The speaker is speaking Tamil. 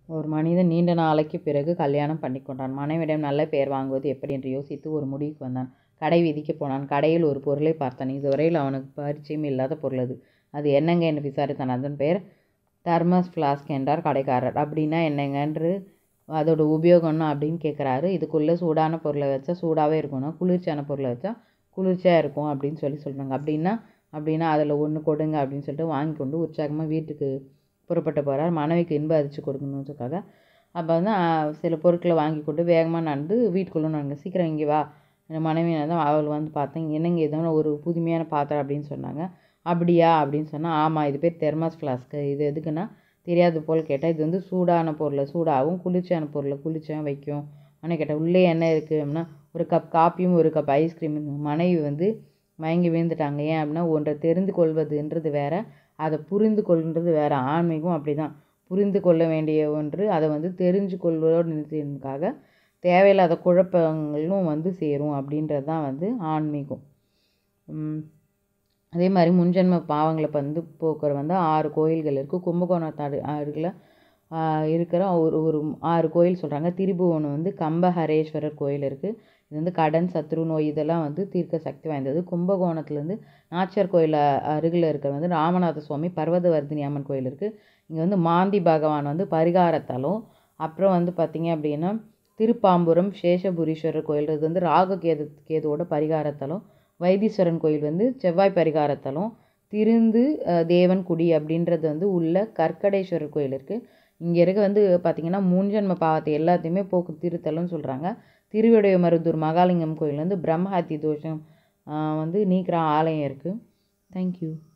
ஒரு மனிதன் நீண்ட நாளைக்கு பிறகு கல்யாணம் பண்ணிக்கொண்டான் மனைவியிடம் நல்ல பெயர் வாங்குவது எப்படி என்று யோசித்து ஒரு முடிவுக்கு வந்தான் கடை வீதிக்கு போனான் கடையில் ஒரு பொருளை பார்த்தான் இதுவரையில் அவனுக்கு பரிச்சயம் இல்லாத பொருள் அது அது என்னங்க என்று விசாரித்தான் அதன் பெயர் தர்மஸ் ஃப்ளாஸ்க் என்றார் கடைக்காரர் அப்படின்னா என்னங்கன்று அதோட உபயோகம்னா அப்படின்னு கேட்குறாரு இதுக்குள்ளே சூடான பொருளை வச்சா சூடாகவே இருக்கணும் குளிர்ச்சியான பொருளை வச்சா குளிர்ச்சியாக இருக்கும் அப்படின்னு சொல்லி சொல்கிறாங்க அப்படின்னா அப்படின்னா அதில் ஒன்று கொடுங்க அப்படின்னு சொல்லிட்டு வாங்கி கொண்டு உற்சாகமாக வீட்டுக்கு புறப்பட்டு போகிறார் மனைவிக்கு இன்ப அதிர்ச்சி கொடுக்கணுன்றதுக்காக அப்போ வந்து ஆ, சில பொருட்களை வாங்கி கொண்டு வேகமாக நடந்து வீட்டுக்குள்ளே நாங்கள் சீக்கிரம் இங்கே வா என் மனைவி தான் அவள் வந்து பார்த்தேன் என்னங்க ஏதோ ஒரு புதுமையான பாத்திரம் அப்படின்னு சொன்னாங்க அப்படியா அப்படின்னு சொன்னால் ஆமாம் இது பேர் தெர்மாஸ் ஃப்ளாஸ்க்கு இது எதுக்குன்னா தெரியாது போல் கேட்டால் இது வந்து சூடான பொருளை சூடாகவும் குளிர்ச்சியான பொருளை குளிர்ச்சியாக வைக்கும் ஆனால் கேட்டேன் உள்ளே என்ன இருக்குது அப்படின்னா ஒரு கப் காப்பியும் ஒரு கப் ஐஸ்கிரீம் மனைவி வந்து மயங்கி விழுந்துட்டாங்க ஏன் அப்படின்னா ஒன்றை தெரிந்து கொள்வதுன்றது வேற அதை புரிந்து கொள்வது வேற ஆன்மீகம் அப்படி தான் புரிந்து கொள்ள வேண்டிய ஒன்று அதை வந்து தெரிஞ்சு கொள்வதோடு நிறுத்தினதுக்காக தேவையில்லாத குழப்பங்களும் வந்து சேரும் அப்படின்றது தான் வந்து ஆன்மீகம் உம், அதே மாதிரி முன்ஜென்ம பாவங்களை வந்து போக்குற வந்து ஆறு கோயில்கள் இருக்குது கும்பகோணத்தாடு அருகில் இருக்கிற ஒரு ஒரு ஆறு கோயில் சொல்கிறாங்க திரிபுவனம் வந்து கம்பஹரேஸ்வரர் கோயில் இருக்குது இது வந்து கடன் சத்ரு நோய் இதெல்லாம் வந்து தீர்க்க சக்தி வாய்ந்தது கும்பகோணத்துலேருந்து நாச்சியார் கோயில் அருகில் இருக்கிற வந்து ராமநாத சுவாமி பர்வதவர்தினி அம்மன் கோயில் இருக்குது இங்கே வந்து மாந்தி பகவான் வந்து பரிகாரத்தலம் அப்புறம் வந்து பார்த்திங்க அப்படின்னா திருப்பாம்புரம் சேஷபுரீஸ்வரர் கோயில் இது வந்து ராகு கேது கேதுவோட பரிகாரத்தலம் வைத்தீஸ்வரன் கோயில் வந்து செவ்வாய் பரிகாரத்தலம் திருந்து அஹ், தேவன்குடி அப்படின்றது வந்து உள்ள கற்கடேஸ்வரர் கோயில் இருக்குது இங்கே இருக்க வந்து பார்த்திங்கன்னா முன்ஜென்ம பாவத்தை எல்லாத்தையுமே போக்கு திருத்தலம்னு சொல்கிறாங்க திருவிடைய மருதூர் மகாலிங்கம் கோயில் வந்து பிரம்மஹத்தி தோஷம் ஆஹ் வந்து நீக்கிற ஆலயம் இருக்குது தேங்க்யூ